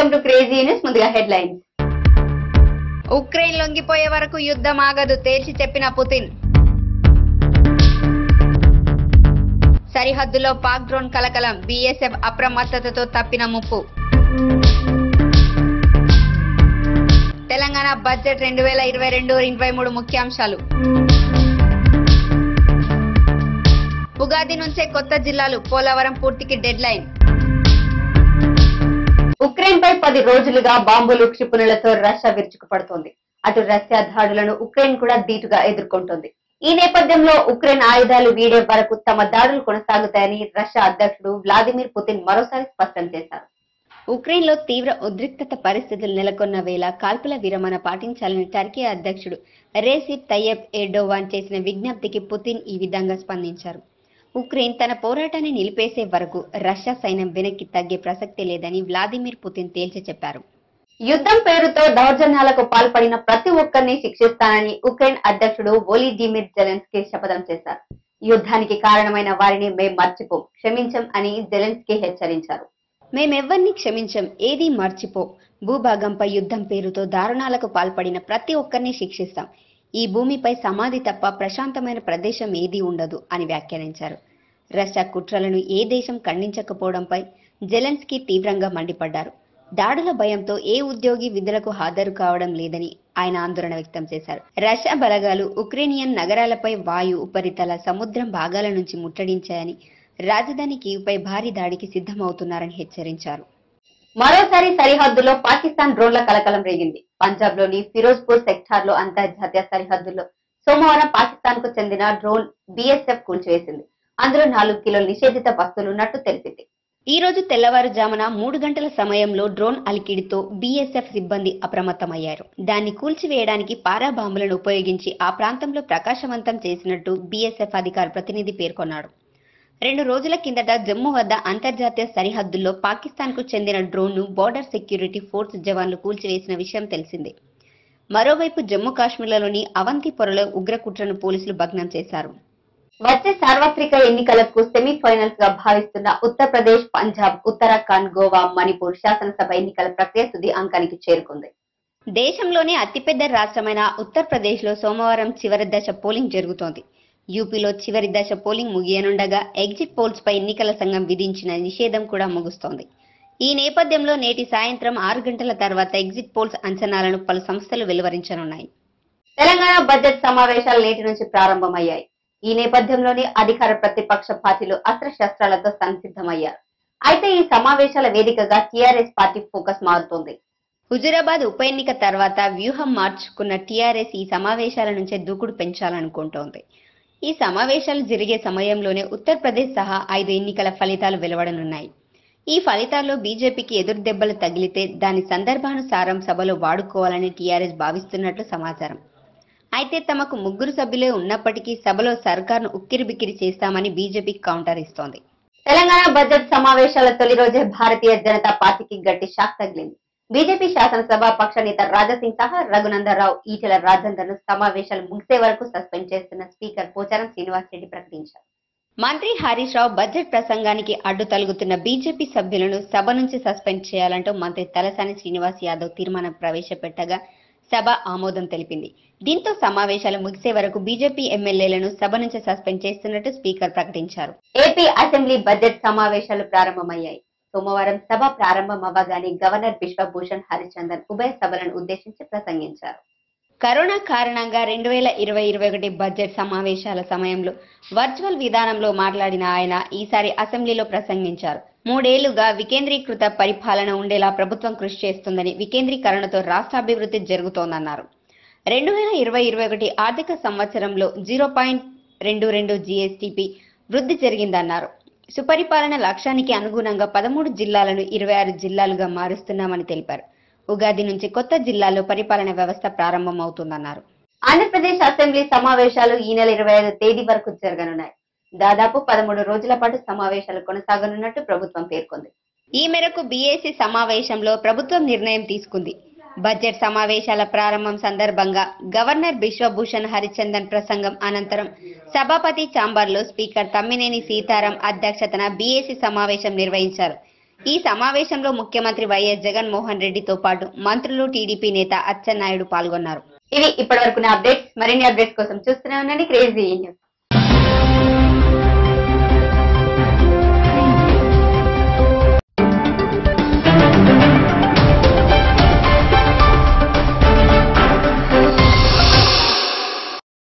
welcome to crazy news ముందుగా headlines Ukraine లొంగిపోయే వరకు యుద్ధం ఆగదు తేల్చి చెప్పిన పుతిన్ సరిహద్దులో పాక్ డ్రోన్ కలకలం బీఎస్ఎఫ్ అప్రమత్తతతో తప్పిన ముప్పు తెలంగాణ బడ్జెట్ రెండు వేల ఇరవై రెండు ఇరవై మూడు ముఖ్యాంశాలు ఉగాది నుంచే కొత్త జిల్లాలు పోలవరం పూర్తికి డెడ్ లైన్ ఉక్రెయిన్ పై పది రోజులుగా బాంబులు క్షిపణులతో రష్యా విరుచుకుపడుతోంది అటు రష్యా దాడులను ఉక్రెయిన్ కూడా ధీటుగా ఎదుర్కొంటోంది ఈ నేపథ్యంలో ఉక్రెయిన్ ఆయుధాలు వీడే వరకు తమ దాడులు కొనసాగుతాయని రష్యా అధ్యక్షుడు వ్లాదిమిర్ పుతిన్ మరోసారి స్పష్టం చేశారు ఉక్రెయిన్ లో తీవ్ర ఉద్రిక్తత పరిస్థితులు నెలకొన్న వేళ కాల్పుల విరమణ పాటించాలని టర్కీ అధ్యక్షుడు రేసిప్ తయ్యబ్ ఎర్డోవాన్ చేసిన విజ్ఞప్తికి పుతిన్ ఈ విధంగా స్పందించారు ఉక్రెయిన్ తన పోరాటాన్ని నిలిపేసే వరకు రష్యా సైన్యం వెనక్కి తగ్గే ప్రసక్తి లేదని వ్లాదిమిర్ పుతిన్ తేల్చి చెప్పారు యుద్ధం పేరుతో దౌర్జన్యాలకు పాల్పడిన ప్రతి ఒక్కరిని శిక్షిస్తానని ఉక్రెయిన్ అధ్యక్షుడు వోలిడిమిర్ జెలెన్స్కీ శపథం చేశారు యుద్ధానికి కారణమైన వారిని మేం మర్చిపోం క్షమించం అని జెలెన్స్కీ హెచ్చరించారు మేమెవ్వరిని క్షమించం ఏదీ మర్చిపో భూభాగంపై యుద్ధం పేరుతో దారుణాలకు పాల్పడిన ప్రతి ఒక్కరిని శిక్షిస్తాం ఈ భూమిపై సమాధి తప్ప ప్రశాంతమైన ప్రదేశం ఏదీ ఉండదు అని వ్యాఖ్యానించారు రష్యా కుట్రలను ఏ దేశం ఖండించకపోవడంపై జెలెన్స్కీ తీవ్రంగా మండిపడ్డారు దాడుల భయంతో ఏ ఉద్యోగి విధులకు హాజరు కావడం లేదని ఆయన ఆందోళన వ్యక్తం చేశారు రష్యా బలగాలు ఉక్రేనియన్ నగరాలపై వాయు ఉపరితల సముద్రం భాగాల నుంచి ముట్టడించాయని రాజధాని కీవ్పై భారీ దాడికి సిద్ధమవుతున్నారని హెచ్చరించారు మరోసారి సరిహద్దులో పాకిస్తాన్ డ్రోన్ల కలకలం రేగింది పంజాబ్ లోని ఫిరోజ్పూర్ సెక్టార్ లో అంతర్జాతీయ సరిహద్దుల్లో సోమవారం పాకిస్తాన్ కు చెందిన డ్రోన్ బీఎస్ఎఫ్ కూల్చివేసింది అందులో నాలుగు కిలోల నిషేధిత వస్తువులు ఉన్నట్టు తెలిసింది ఈ రోజు తెల్లవారుజామున మూడు గంటల సమయంలో డ్రోన్ అలికిడితో బీఎస్ఎఫ్ సిబ్బంది అప్రమత్తమయ్యారు దాన్ని కూల్చివేయడానికి పారా బాంబులను ఉపయోగించి ఆ ప్రాంతంలో ప్రకాశవంతం చేసినట్టు బీఎస్ఎఫ్ అధికార ప్రతినిధి పేర్కొన్నాడు రెండు రోజుల కిందట జమ్మూ వద్ద అంతర్జాతీయ సరిహద్దుల్లో పాకిస్తాన్ కు చెందిన డ్రోన్ను బోర్డర్ సెక్యూరిటీ ఫోర్స్ జవాన్లు కూల్చివేసిన విషయం తెలిసిందే మరోవైపు జమ్మూ కాశ్మీర్లోని అవంతిపురలో ఉగ్రకుట్రను పోలీసులు భగ్నం చేశారు వచ్చే సార్వత్రిక ఎన్నికలకు సెమీఫైనల్స్ గా భావిస్తున్న ఉత్తరప్రదేశ్ పంజాబ్ ఉత్తరాఖండ్ గోవా మణిపూర్ శాసనసభ ఎన్నికల ప్రక్రియ తుది అంకానికి చేరుకుంది దేశంలోనే అతిపెద్ద రాష్ట్రమైన ఉత్తరప్రదేశ్ లో సోమవారం చివరి దశ పోలింగ్ జరుగుతోంది యూపీలో చివరి దశ పోలింగ్ ముగియనుండగా ఎగ్జిట్ పోల్స్ పై ఎన్నికల సంఘం విధించిన నిషేధం కూడా ముగుస్తోంది ఈ నేపథ్యంలో నేటి సాయంత్రం ఆరు గంటల తర్వాత ఎగ్జిట్ పోల్స్ అంచనాలను పలు సంస్థలు వెలువరించనున్నాయి తెలంగాణ బడ్జెట్ సమావేశాలు నేటి నుంచి ప్రారంభమయ్యాయి ఈ నేపథ్యంలోనే అధికార ప్రతిపక్ష పార్టీలు అస్త్రశస్త్రాలతో సంసిద్ధమయ్యారు అయితే ఈ సమావేశాల వేదికగా టీఆర్ఎస్ పార్టీ ఫోకస్ మారుతోంది హుజురాబాద్ ఉప ఎన్నిక తర్వాత వ్యూహం మార్చుకున్న టీఆర్ఎస్ ఈ సమావేశాల నుంచే దూకుడు పెంచాలనుకుంటోంది ఈ సమావేశాలు జరిగే సమయంలోనే ఉత్తరప్రదేశ్ సహా ఐదు ఎన్నికల ఫలితాలు వెలువడనున్నాయి ఈ ఫలితాల్లో బీజేపీకి ఎదురు దెబ్బలు తగిలితే దాని సందర్భానుసారం సభలో వాడుకోవాలని టీఆర్ఎస్ భావిస్తున్నట్లు సమాచారం అయితే తమకు ముగ్గురు సభ్యులే ఉన్నప్పటికీ సభలో సర్కార్ను ఉక్కిరిబిక్కిరి చేస్తామని బీజేపీ కౌంటర్ ఇస్తోంది తెలంగాణ బడ్జెట్ సమావేశాల తొలి రోజే భారతీయ జనతా పార్టీకి గట్టి షాక్ తగిలింది బీజేపీ శాసనసభ పక్ష నేత రాజాసింగ్ సహా రఘునందరావు ఈటెల రాజేందర్ ను సమావేశాలు ముగిసే వరకు సస్పెండ్ చేస్తున్న స్పీకర్ పోచారం శ్రీనివాస్ రెడ్డి ప్రకటించారు మంత్రి హరీష్ రావు బడ్జెట్ ప్రసంగానికి అడ్డు తలుగుతున్న బీజేపీ సభ్యులను సభ నుంచి సస్పెండ్ చేయాలంటూ మంత్రి తలసాని శ్రీనివాస్ యాదవ్ తీర్మానం ప్రవేశపెట్టగా సభ ఆమోదం తెలిపింది దీంతో సమావేశాలు ముగిసే వరకు బీజేపీ ఎమ్మెల్యేలను సభ నుంచి సస్పెండ్ చేస్తున్నట్టు స్పీకర్ ప్రకటించారు ఏపీ అసెంబ్లీ బడ్జెట్ సమావేశాలు ప్రారంభమయ్యాయి సోమవారం సభ ప్రారంభం అవ్వగానే గవర్నర్ బిశ్వభూషణ్ హరిచందన్ ఉభయ సభలను ఉద్దేశించి ప్రసంగించారు కరోనా కారణంగా రెండు వేల ఇరవై ఇరవై ఒకటి బడ్జెట్ సమావేశాల సమయంలో వర్చువల్ విధానంలో మాట్లాడిన ఆయన ఈసారి అసెంబ్లీలో ప్రసంగించారు మూడేళ్లుగా వికేంద్రీకృత పరిపాలన ఉండేలా ప్రభుత్వం కృషి చేస్తుందని వికేంద్రీకరణతో రాష్ట్రాభివృద్ధి జరుగుతోందన్నారు రెండు వేల ఇరవై ఇరవై ఒకటి ఆర్థిక సంవత్సరంలో జీరో పాయింట్ రెండు రెండు జీఎస్టీపీ వృద్ధి జరిగిందన్నారు సుపరిపాలన లక్ష్యానికి అనుగుణంగా పదమూడు జిల్లాలను ఇరవై ఆరు జిల్లాలుగా మారుస్తున్నామని తెలిపారు ఉగాది నుంచి కొత్త జిల్లాల్లో పరిపాలన వ్యవస్థ ప్రారంభమవుతుందన్నారు ఆంధ్రప్రదేశ్ అసెంబ్లీ సమావేశాలు ఈ నెల ఇరవై ఐదు తేదీ వరకు జరగనున్నాయి దాదాపు పదమూడు రోజుల పాటు సమావేశాలు కొనసాగనున్నట్టు ప్రభుత్వం పేర్కొంది ఈ మేరకు బీఏసీ సమావేశంలో ప్రభుత్వం నిర్ణయం తీసుకుంది బడ్జెట్ సమావేశాల ప్రారంభం సందర్భంగా గవర్నర్ బిశ్వభూషణ్ హరిచందన్ ప్రసంగం అనంతరం సభాపతి చాంబర్లో స్పీకర్ తమ్మినేని సీతారాం అధ్యక్షతన బీఏసీ సమావేశం నిర్వహించారు ఈ సమావేశంలో ముఖ్యమంత్రి వైఎస్ జగన్మోహన్ రెడ్డితో పాటు మంత్రులు టీడీపీ నేత అచ్చెన్నాయుడు పాల్గొన్నారు ఇవి ఇప్పటి వరకు అప్డేట్స్ మరిన్ని అప్డేట్స్ కోసం చూస్తూనే ఉండండి క్రేజీ న్యూస్